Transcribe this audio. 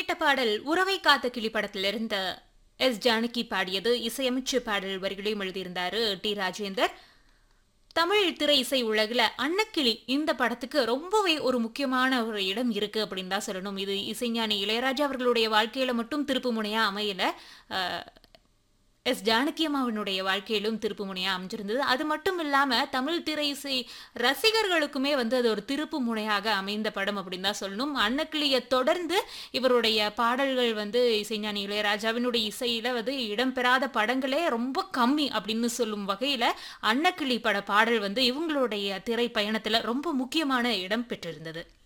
கேட்ட பாடல் உறவை காத்த கிளி படத்திலிருந்த எஸ் ஜானகி பாடியது இசையமைச்சு பாடல் வரிகளையும் எழுதியிருந்தாரு டி ராஜேந்தர் தமிழ் திரை இசை உலகில் அன்னக்கிளி இந்த படத்துக்கு ரொம்பவே ஒரு முக்கியமான ஒரு இடம் இருக்கு அப்படின்னு தான் சொல்லணும் இது இசைஞானி இளையராஜா அவர்களுடைய வாழ்க்கையில மட்டும் திருப்பு முனையா அமையல அஹ், எஸ் ஜானகி அம்மாவினுடைய வாழ்க்கையிலும் திருப்பு முனையா அமைஞ்சிருந்தது அது மட்டும் இல்லாம தமிழ் திரை இசை ரசிகர்களுக்குமே வந்து அது ஒரு திருப்பு முனையாக அமைந்த படம் அப்படின்னு தான் சொல்லணும் அன்னக்கிளியை தொடர்ந்து இவருடைய பாடல்கள் வந்து இசைஞானி இளையராஜாவினுடைய இசையில வந்து இடம்பெறாத படங்களே ரொம்ப கம்மி அப்படின்னு சொல்லும் வகையில அன்னக்கிளி பட பாடல் வந்து இவங்களுடைய திரை பயணத்துல ரொம்ப முக்கியமான இடம் பெற்றிருந்தது